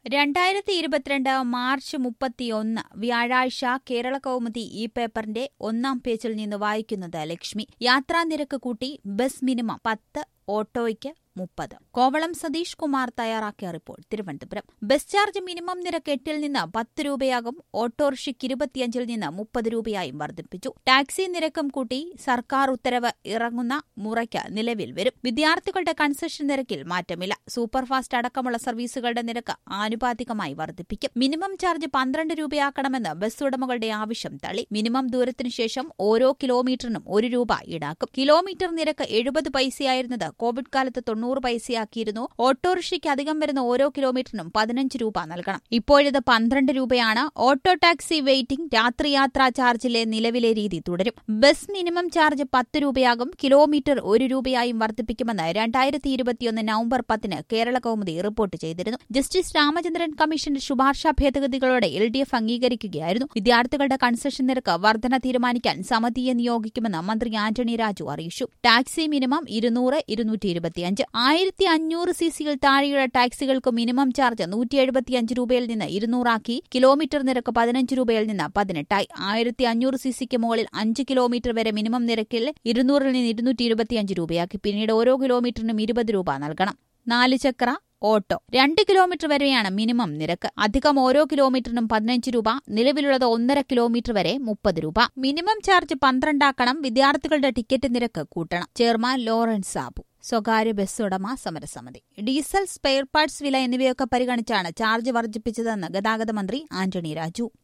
രണ്ടായിരത്തി ഇരുപത്തിരണ്ട് മാർച്ച് മുപ്പത്തിയൊന്ന് വ്യാഴാഴ്ച കേരള കൗമുദി ഈ പേപ്പറിന്റെ ഒന്നാം പേജിൽ നിന്ന് വായിക്കുന്നത് ലക്ഷ്മി യാത്രാനിരക്ക് കൂട്ടി ബസ് മിനിമം പത്ത് ഓട്ടോയ്ക്ക് മുപ്പത് കോവളം സതീഷ് കുമാർ തയ്യാറാക്കിയ report Thiruvananthapuram bus charge minimum നിരക്ക് എട്ടിൽ നിന്ന് പത്ത് രൂപയാകും ഓട്ടോറിക്ഷയ്ക്ക് ഇരുപത്തിയഞ്ചിൽ നിന്ന് മുപ്പത് രൂപയായും വർദ്ധിപ്പിച്ചു ടാക്സി നിരക്കും കൂട്ടി സർക്കാർ ഉത്തരവ് ഇറങ്ങുന്ന മുറയ്ക്ക് നിലവിൽ വരും വിദ്യാർത്ഥികളുടെ കൺസെഷൻ നിരക്കിൽ മാറ്റമില്ല സൂപ്പർഫാസ്റ്റ് അടക്കമുള്ള സർവീസുകളുടെ നിരക്ക് ആനുപാതികമായി വർദ്ധിപ്പിക്കും മിനിമം ചാർജ് പന്ത്രണ്ട് രൂപയാക്കണമെന്ന് ബസ് ഉടമകളുടെ ആവശ്യം തള്ളി മിനിമം ദൂരത്തിനു ശേഷം ഓരോ കിലോമീറ്ററിനും ഒരു രൂപ ഈടാക്കും കിലോമീറ്റർ നിരക്ക് എഴുപത് പൈസയായിരുന്നത് കോവിഡ് കാലത്ത് തൊണ്ണൂറ് പൈസയാക്കിയിരുന്നു ഓട്ടോറിക്ഷയ്ക്ക് അധികം വരുന്ന ഓരോ കിലോമീറ്ററിനും പതിനഞ്ച് രൂപ നൽകണം ഇപ്പോഴിത് പന്ത്രണ്ട് രൂപയാണ് ഓട്ടോ ടാക്സി വെയിറ്റിംഗ് രാത്രിയാത്രാ ചാർജിലെ നിലവിലെ രീതി തുടരും ബസ് മിനിമം ചാർജ് പത്ത് രൂപയാകും കിലോമീറ്റർ ഒരു രൂപയായും വർദ്ധിപ്പിക്കുമെന്ന് രണ്ടായിരത്തി ഇരുപത്തിയൊന്ന് നവംബർ പത്തിന് കേരള കൗമുദി റിപ്പോർട്ട് ചെയ്തിരുന്നു ജസ്റ്റിസ് രാമചന്ദ്രൻ കമ്മീഷന്റെ ശുപാർശ ഭേദഗതികളോടെ എൽ ഡി എഫ് അംഗീകരിക്കുകയായിരുന്നു വിദ്യാർത്ഥികളുടെ കൺസെഷൻ നിരക്ക് വർധന തീരുമാനിക്കാൻ സമിതിയെ നിയോഗിക്കുമെന്ന് മന്ത്രി ആന്റണി രാജു അറിയിച്ചു ടാക്സി മിനിമം ഇരുന്നൂറ് ഇരുന്നൂറ്റി ഇരുപത്തിയഞ്ച് ആയിരത്തി അഞ്ഞൂറ് സി സിയിൽ താഴെയുള്ള ടാക്സികൾക്ക് മിനിമം ചാർജ് നൂറ്റി എഴുപത്തിയഞ്ച് രൂപയിൽ നിന്ന് ഇരുന്നൂറാക്കി കിലോമീറ്റർ നിരക്ക് പതിനഞ്ച് രൂപയിൽ നിന്ന് പതിനെട്ടായി ആയിരത്തി അഞ്ഞൂറ് സി സിക്ക് മുകളിൽ അഞ്ച് കിലോമീറ്റർ വരെ മിനിമം നിരക്കിൽ ഇരുന്നൂറിൽ നിന്ന് ഇരുന്നൂറ്റി ഇരുപത്തിയഞ്ച് രൂപയാക്കി പിന്നീട് ഓരോ കിലോമീറ്ററിനും ഇരുപത് രൂപ നൽകണം നാല് ചക്ര ഓട്ടോ രണ്ട് കിലോമീറ്റർ വരെയാണ് മിനിമം നിരക്ക് അധികം ഓരോ കിലോമീറ്ററിനും പതിനഞ്ച് രൂപ നിലവിലുള്ളത് ഒന്നര കിലോമീറ്റർ വരെ മുപ്പത് രൂപ മിനിമം ചാർജ് പന്ത്രണ്ടാക്കണം വിദ്യാർത്ഥികളുടെ ടിക്കറ്റ് നിരക്ക് കൂട്ടണം ചെയർമാൻ ലോറൻസ് സാബു സ്വകാര്യ ബസ് ഉടമ സമരസമിതി ഡീസൽ സ്പെയർ പാർട്സ് വില എന്നിവയൊക്കെ പരിഗണിച്ചാണ് ചാർജ് വർദ്ധിപ്പിച്ചതെന്ന് ഗതാഗത മന്ത്രി ആന്റണി രാജു